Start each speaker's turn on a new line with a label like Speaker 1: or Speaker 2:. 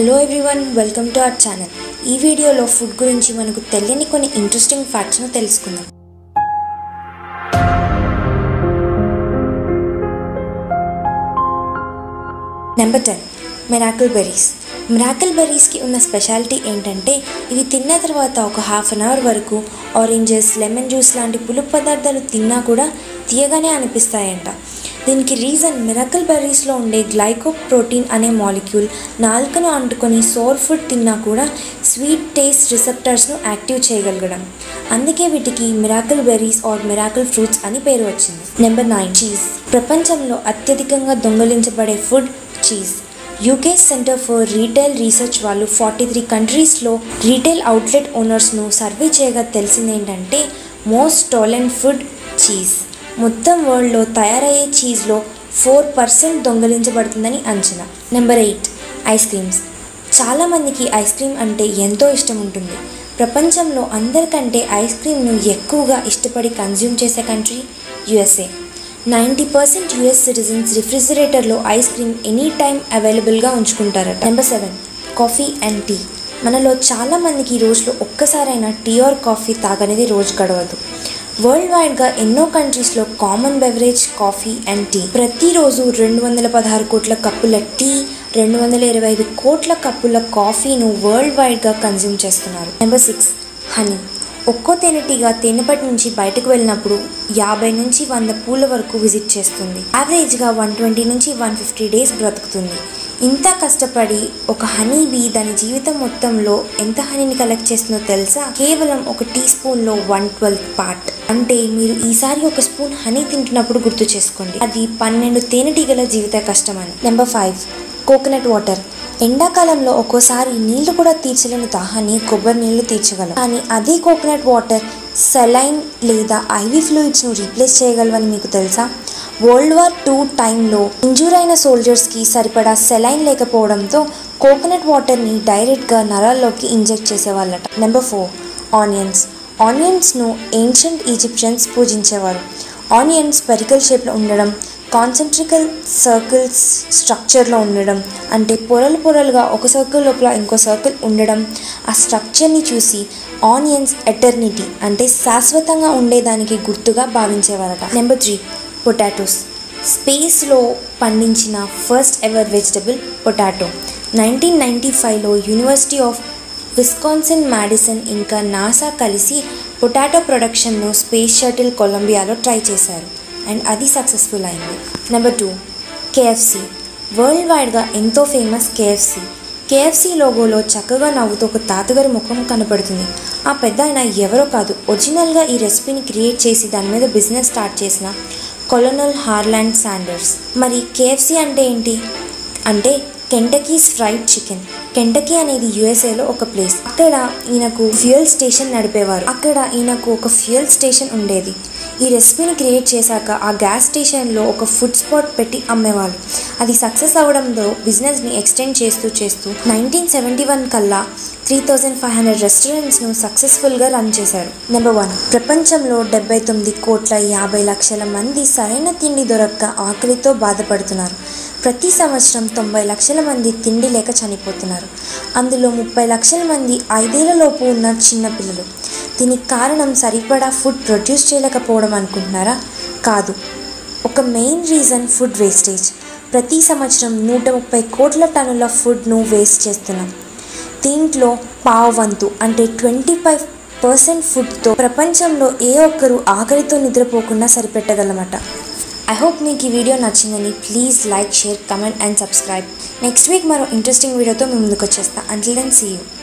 Speaker 1: hello everyone welcome to our channel ఈ వీడియోలో food గురించి మనకు తెలియని కొన్ని ఇంట్రెస్టింగ్ ఫ్యాక్ట్స్ను తెలుసుకుందాం number ten miracle berries miracle బెర్రీస్కి ఉన్న స్పెషాలిటీ ఏంటంటే ఇవి తిన్న తర్వాత ఒక హాఫ్ అన్ అవర్ వరకు ఆరెంజెస్ లెమన్ జ్యూస్ లాంటి పులుపు పదార్థాలు తిన్నా కూడా తీయగానే అనిపిస్తాయంట దీనికి రీజన్ మిరకల్ బెర్రీస్లో ఉండే గ్లైకో ప్రోటీన్ అనే మాలిక్యూల్ నాలుకను అంటుకొని సోర్ ఫుడ్ తిన్నా కూడా స్వీట్ టేస్ట్ రిసెప్టర్స్ను యాక్టివ్ చేయగలగడం అందుకే వీటికి miracle berries or miracle fruits అని పేరు వచ్చింది నెంబర్ నైన్ చీజ్ ప్రపంచంలో అత్యధికంగా దొంగలించబడే food cheese UK centre for retail research వాళ్ళు ఫార్టీ త్రీ కంట్రీస్లో రీటైల్ అవుట్లెట్ ఓనర్స్ను సర్వే చేయగా తెలిసింది ఏంటంటే మోస్ట్ స్టోలెన్ ఫుడ్ చీజ్ మొత్తం వరల్డ్లో తయారయ్యే చీజ్లో ఫోర్ పర్సెంట్ దొంగలించబడుతుందని అంచనా నెంబర్ ఎయిట్ ఐస్ క్రీమ్స్ చాలామందికి ఐస్ క్రీమ్ అంటే ఎంతో ఇష్టం ఉంటుంది ప్రపంచంలో అందరికంటే ఐస్ క్రీమ్ను ఎక్కువగా ఇష్టపడి కన్జ్యూమ్ చేసే country USA ninety percent US citizens రిఫ్రిజిరేటర్లో ఐస్ క్రీమ్ ఎనీ టైం అవైలబుల్గా ఉంచుకుంటారట number seven coffee and tea మనలో చాలామందికి రోజులో ఒక్కసారైనా టీ ఆర్ కాఫీ తాగనేది రోజు గడవదు వరల్డ్ వైడ్గా ఎన్నో కంట్రీస్లో common beverage coffee and tea ప్రతిరోజు రెండు వందల పదహారు కోట్ల కప్పుల టీ రెండు వందల ఇరవై ఐదు కోట్ల కప్పుల కాఫీను వరల్డ్ వైడ్గా కన్జ్యూమ్ చేస్తున్నారు నెంబర్ సిక్స్ హనీ ఒక్కో తేనెటీగ తేనెపటి నుంచి బయటకు వెళ్ళినప్పుడు యాభై నుంచి వంద పూల వరకు విజిట్ చేస్తుంది యావరేజ్గా వన్ ట్వంటీ నుంచి వన్ ఫిఫ్టీ డేస్ బ్రతుకుతుంది ఇంత కష్టపడి ఒక హనీ బీ దాని జీవితం మొత్తంలో ఎంత హనీని కలెక్ట్ చేస్తుందో తెలుసా కేవలం ఒక టీ స్పూన్లో వన్ ట్వెల్త్ పార్ట్ అంటే మీరు ఈసారి ఒక స్పూన్ హనీ తింటున్నప్పుడు గుర్తు చేసుకోండి అది పన్నెండు తేనెటీగల జీవిత కష్టం అని నెంబర్ ఫైవ్ కోకోనట్ వాటర్ ఎండాకాలంలో ఒక్కోసారి నీళ్లు కూడా తీర్చలేని దాహాన్ని కొబ్బరి నీళ్లు తీర్చగలం కానీ అదే కోకోనట్ వాటర్ సెలైన్ లేదా ఐవీ ఫ్లూయిడ్స్ను రీప్లేస్ చేయగలవని మీకు తెలుసా వరల్డ్ వార్ టూ టైంలో ఇంజూర్ అయిన సోల్జర్స్కి సరిపడా సెలైన్ లేకపోవడంతో కోకోనట్ వాటర్ని డైరెక్ట్గా నరాల్లోకి ఇంజెక్ట్ చేసేవాళ్ళట నెంబర్ ఫోర్ ఆనియన్స్ ఆనియన్స్ను ఏన్షియంట్ ఈజిప్షియన్స్ పూజించేవారు ఆనియన్స్ స్పెరికల్ షేప్లో ఉండడం కాన్సెంట్రికల్ సర్కిల్స్ స్ట్రక్చర్లో ఉండడం అంటే పొరలు పొరలుగా ఒక సర్కిల్ లోపల ఇంకో సర్కిల్ ఉండడం ఆ స్ట్రక్చర్ని చూసి ఆనియన్స్ ఎటర్నిటీ అంటే శాశ్వతంగా ఉండేదానికి గుర్తుగా భావించేవారట నెంబర్ త్రీ పొటాటోస్ స్పేస్లో పండించిన first ever vegetable potato nineteen ninety ఫైవ్లో యూనివర్సిటీ ఆఫ్ విస్కాన్సిన్ మ్యాడిసన్ ఇంకా నాసా కలిసి పొటాటో ప్రొడక్షన్ను స్పేస్ షటిల్ కొలంబియాలో ట్రై చేశారు అండ్ అది సక్సెస్ఫుల్ అయింది నెంబర్ టూ కేఎఫ్సి వరల్డ్ వైడ్గా ఎంతో ఫేమస్ కేఎఫ్సి కేఎఫ్సి లోగోలో చక్కగా నవ్వుతూ ఒక తాతగారి ముఖం కనపడుతుంది ఆ పెద్ద ఆయన ఎవరో కాదు ఒరిజినల్గా ఈ రెసిపీని క్రియేట్ చేసి దాని మీద బిజినెస్ స్టార్ట్ చేసిన కొలనల్ హార్లాండ్ శాండర్స్ మరి కేఎఫ్సి అంటే ఏంటి అంటే కెంటకీస్ ఫ్రైడ్ చికెన్ కెంటకీ అనేది యుఎస్ఏలో ఒక ప్లేస్ అక్కడ ఈయనకు ఫ్యూయల్ స్టేషన్ నడిపేవారు అక్కడ ఈయనకు ఒక ఫ్యూయల్ స్టేషన్ ఉండేది ఈ రెసిపీని క్రియేట్ చేశాక ఆ గ్యాస్ స్టేషన్లో ఒక ఫుడ్ స్పాట్ పెట్టి అమ్మేవాళ్ళు అది సక్సెస్ అవ్వడంతో బిజినెస్ని ఎక్స్టెండ్ చేస్తూ చేస్తూ నైన్టీన్ సెవెంటీ వన్ కల్లా త్రీ థౌజండ్ ఫైవ్ హండ్రెడ్ రెస్టారెంట్స్ను సక్సెస్ఫుల్గా రన్ చేశారు నెంబర్ వన్ ప్రపంచంలో డెబ్బై తొమ్మిది కోట్ల యాభై లక్షల మంది సరైన తిండి దొరక్క ఆకలితో బాధపడుతున్నారు ప్రతి సంవత్సరం తొంభై లక్షల మంది తిండి లేక చనిపోతున్నారు అందులో ముప్పై లక్షల మంది ఐదేళ్లలోపు ఉన్న చిన్నపిల్లలు దీనికి కారణం సరిపడా ఫుడ్ ప్రొడ్యూస్ చేయలేకపోవడం అనుకుంటున్నారా కాదు ఒక మెయిన్ రీజన్ ఫుడ్ వేస్టేజ్ ప్రతి సంవత్సరం నూట ముప్పై కోట్ల టన్నుల ఫుడ్ను వేస్ట్ చేస్తున్నాం దీంట్లో పావు వంతు అంటే ట్వంటీ ఫైవ్ పర్సెంట్ ఫుడ్తో ప్రపంచంలో ఏ ఒక్కరు ఆకలితో నిద్రపోకుండా సరిపెట్టగలమట ఐ హోప్ మీకు ఈ వీడియో నచ్చిందని please like share comment and subscribe next week మరో ఇంట్రెస్టింగ్ వీడియోతో మేము ముందుకు వచ్చేస్తా అంటిల్ దెన్ సీ యూ